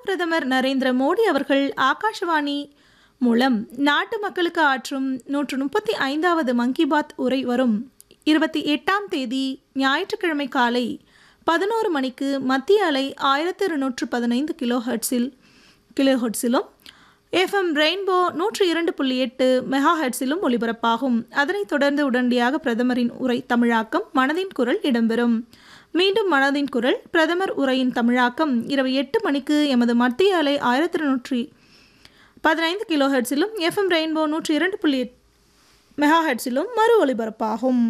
பிரதமர் நரேந்திர மோடி அவர்கள் ஆகாஷவாணி மூலம் நாட்டு மக்களுக்கு ஆற்றும் நூற்று முப்பத்தி ஐந்தாவது மன் கி பாத் உரை வரும் இருபத்தி எட்டாம் தேதி ஞாயிற்றுக்கிழமை காலை பதினோரு மணிக்கு மத்திய அலை ஆயிரத்தி இருநூற்று பதினைந்து கிலோ ஹெர்ட்ஸில் கிலோ ஹெர்ட்ஸிலும் எஃப்எம் ரெயின்போ நூற்று இரண்டு புள்ளி எட்டு மெகா ஹெர்ட்ஸிலும் ஒலிபரப்பாகும் அதனைத் தொடர்ந்து உடனடியாக பிரதமரின் உரை தமிழாக்கம் மனதின் குரல் இடம்பெறும் மீண்டும் மனதின் குரல் பிரதமர் உரையின் தமிழாக்கம் இரவு எட்டு மணிக்கு எமது மத்திய அலை ஆயிரத்தி இருநூற்றி பதினைந்து கிலோ ஹெர்ட்ஸிலும் எஃப்எம் ரெயின்போ நூற்றி இரண்டு புள்ளி எட் மெகா ஹெர்ட்ஸிலும் மறு ஒலிபரப்பாகும்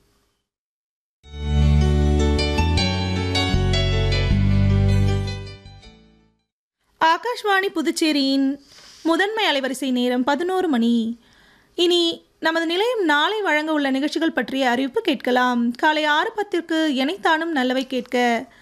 ஆகாஷ்வாணி புதுச்சேரியின் முதன்மை அலைவரிசை நேரம் பதினோரு மணி இனி நமது நிலையம் நாளை வழங்க உள்ள நிகழ்ச்சிகள் பற்றிய அறிவிப்பு கேட்கலாம் காலை ஆறு பத்திற்கு எனைத்தானும் நல்லவை கேட்க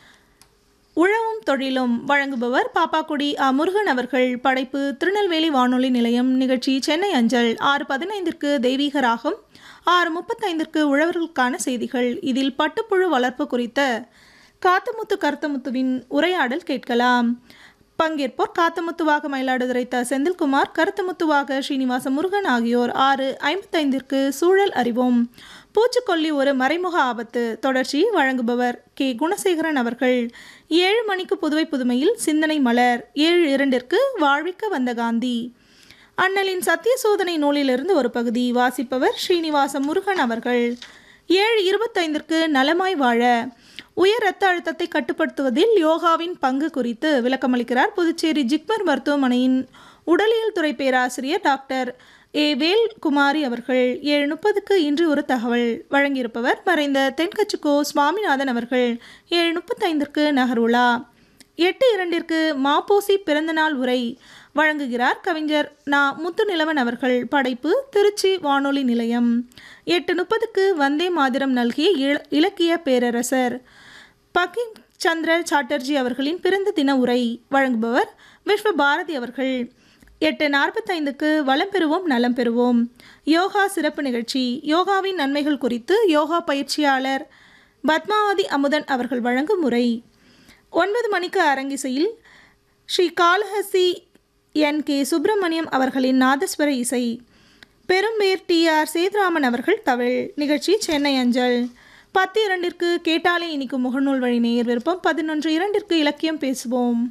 உழவும் தொழிலும் வழங்குபவர் பாப்பாக்குடி அ முருகன் அவர்கள் படைப்பு திருநெல்வேலி வானொலி நிலையம் நிகழ்ச்சி சென்னை அஞ்சல் ஆறு பதினைந்திற்கு தெய்வீக ராகம் ஆறு முப்பத்தைந்திற்கு உழவர்களுக்கான செய்திகள் இதில் பட்டுப்புழு வளர்ப்பு குறித்த காத்தமுத்து கருத்தமுத்துவின் உரையாடல் கேட்கலாம் பங்கேற்போர் காத்தமுத்துவாக மயிலாடுதுறை த செந்தில்குமார் கருத்தமுத்துவாக ஸ்ரீனிவாச முருகன் ஆகியோர் ஆறு ஐம்பத்தைந்திற்கு சூழல் அறிவோம் பூச்சிக்கொல்லி ஒரு மறைமுக ஆபத்து தொடர்ச்சி வழங்குபவர் கே குணசேகரன் அவர்கள் ஏழு மணிக்கு புதுவை புதுமையில் சிந்தனை மலர் ஏழு இரண்டிற்கு வாழ்விக்க வந்த காந்தி அண்ணலின் சத்திய சோதனை நூலிலிருந்து ஒரு பகுதி வாசிப்பவர் ஸ்ரீனிவாச முருகன் அவர்கள் ஏழு இருபத்தைந்திற்கு நலமாய் வாழ உயர் இரத்த அழுத்தத்தை கட்டுப்படுத்துவதில் யோகாவின் பங்கு குறித்து விளக்கமளிக்கிறார் புதுச்சேரி ஜிப்மர் மருத்துவமனையின் உடலியல் துறை பேராசிரியர் டாக்டர் ஏ வேல்குமாரி அவர்கள் ஏழு முப்பதுக்கு இன்று ஒரு தகவல் வழங்கியிருப்பவர் மறைந்த தென்கச்சுக்கோ சுவாமிநாதன் அவர்கள் ஏழு முப்பத்தைந்திற்கு நகர்வுலா எட்டு இரண்டிற்கு மாப்போசி பிறந்தநாள் உரை வழங்குகிறார் கவிஞர் நா முத்துநிலவன் அவர்கள் படைப்பு திருச்சி வானொலி நிலையம் எட்டு முப்பதுக்கு வந்தே மாதிரம் நல்கிய இல- இலக்கிய பேரரசர் பகிம் சந்திர சாட்டர்ஜி அவர்களின் பிறந்த தின உரை வழங்குபவர் விஸ்வ பாரதி அவர்கள் எட்டு நாற்பத்தைந்துக்கு வளம் பெறுவோம் நலம் பெறுவோம் யோகா சிறப்பு நிகழ்ச்சி யோகாவின் நன்மைகள் குறித்து யோகா பயிற்சியாளர் பத்மாவதி அமுதன் அவர்கள் வழங்கும் உரை ஒன்பது மணிக்கு அரங்கிசையில் ஸ்ரீ காளஹஸ்தி என் கே சுப்பிரமணியம் அவர்களின் நாதஸ்வர இசை பெரும்பேர் டி ஆர் சேதுராமன் அவர்கள் தவிழ் நிகழ்ச்சி சென்னை அஞ்சல் பத்து இரண்டிற்கு கேட்டாலே இனிக்கும் முகநூல் வழி நேயர் விருப்பம் பதினொன்று இரண்டிற்கு இலக்கியம் பேசுவோம்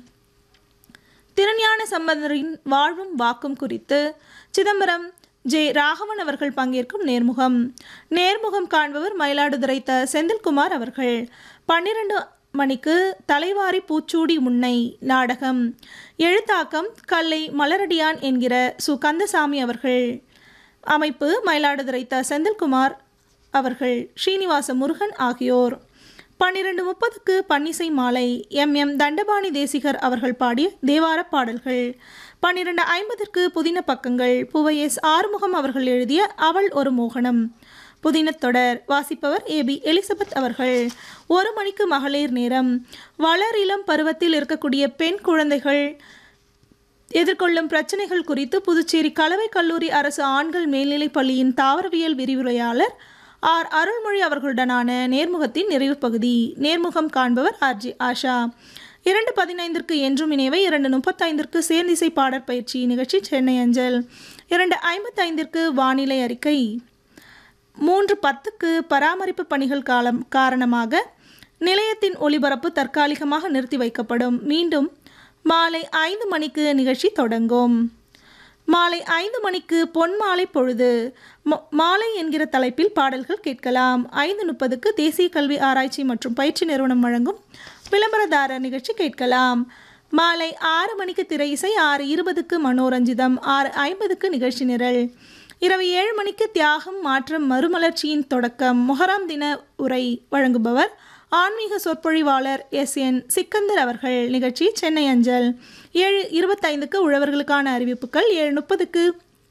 திருஞான சம்பந்தரின் வாழ்வும் வாக்கும் குறித்து சிதம்பரம் ஜே ராகவன் அவர்கள் பங்கேற்கும் நேர்முகம் நேர்முகம் காண்பவர் மயிலாடுதுறை த செந்தில்குமார் அவர்கள் பன்னிரண்டு மணிக்கு தலைவாரி பூச்சூடி முன்னை நாடகம் எழுத்தாக்கம் கல்லை மலரடியான் என்கிற சு கந்தசாமி அவர்கள் அமைப்பு மயிலாடுதுறை த செந்தில்குமார் அவர்கள் ஸ்ரீனிவாச முருகன் ஆகியோர் பன்னிரண்டு முப்பதுக்கு பன்னிசை மாலை எம் எம் தண்டபாணி தேசிகர் அவர்கள் பாடிய தேவார பாடல்கள் பன்னிரண்டு ஐம்பதற்கு புதின பக்கங்கள் புவை எஸ் ஆறுமுகம் அவர்கள் எழுதிய அவள் ஒரு மோகனம் புதினத் தொடர் வாசிப்பவர் ஏபி எலிசபெத் அவர்கள் ஒரு மணிக்கு மகளிர் நேரம் வளர் இளம் பருவத்தில் இருக்கக்கூடிய பெண் குழந்தைகள் எதிர்கொள்ளும் பிரச்சனைகள் குறித்து புதுச்சேரி கலவை கல்லூரி அரசு ஆண்கள் மேல்நிலைப் பள்ளியின் தாவரவியல் விரிவுரையாளர் ஆர் அருள்மொழி அவர்களுடனான நேர்முகத்தின் நிறைவு பகுதி நேர்முகம் காண்பவர் ஆர்ஜி ஆஷா இரண்டு பதினைந்திற்கு என்றும் இணைவை இரண்டு முப்பத்தைந்திற்கு சேர்ந்திசை பாடற் பயிற்சி நிகழ்ச்சி சென்னை அஞ்சல் இரண்டு ஐம்பத்தைந்திற்கு வானிலை அறிக்கை மூன்று பத்துக்கு பராமரிப்பு பணிகள் காலம் காரணமாக நிலையத்தின் ஒளிபரப்பு தற்காலிகமாக நிறுத்தி வைக்கப்படும் மீண்டும் மாலை ஐந்து மணிக்கு நிகழ்ச்சி தொடங்கும் மாலை ஐந்து மணிக்கு பொன் மாலை பொழுது ம- மாலை என்கிற தலைப்பில் பாடல்கள் கேட்கலாம் ஐந்து முப்பதுக்கு தேசிய கல்வி ஆராய்ச்சி மற்றும் பயிற்சி நிறுவனம் வழங்கும் விளம்பரதாரர் நிகழ்ச்சி கேட்கலாம் மாலை ஆறு மணிக்கு திரை இசை ஆறு இருபதுக்கு மனோரஞ்சிதம் ஆறு ஐம்பதுக்கு நிகழ்ச்சி நிரல் இரவு ஏழு மணிக்கு தியாகம் மாற்றம் மறுமலர்ச்சியின் தொடக்கம் மொஹராம் தின உரை வழங்குபவர் ஆன்மீக சொற்பொழிவாளர் எஸ் என் சிக்கந்தர் அவர்கள் நிகழ்ச்சி சென்னை அஞ்சல் ஏழு இருபத்தைந்துக்கு உழவர்களுக்கான அறிவிப்புகள் ஏழு முப்பதுக்கு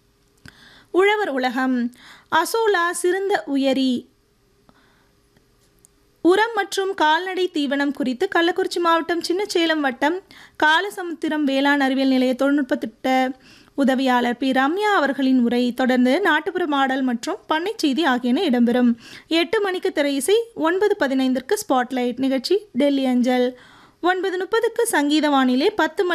உழவர் உலகம் அசோலா சிறந்த உயரி உரம் மற்றும் கால்நடை தீவனம் குறித்து கள்ளக்குறிச்சி மாவட்டம் சின்னச்சேலம் வட்டம் காலசமுத்திரம் வேளாண் அறிவியல் நிலைய தொழில்நுட்ப திட்ட உதவியாளர் பி ரம்யா அவர்களின் உரை தொடர்ந்து நாட்டுப்புற மாடல் மற்றும் பண்ணை செய்தி ஆகியன இடம்பெறும் எட்டு மணிக்கு திரை இசை ஒன்பது பதினைந்திற்கு ஸ்பாட்லைட் நிகழ்ச்சி டெல்லி அஞ்சல் ஒன்பது முப்பதுக்கு சங்கீத வானிலை பத்து மணி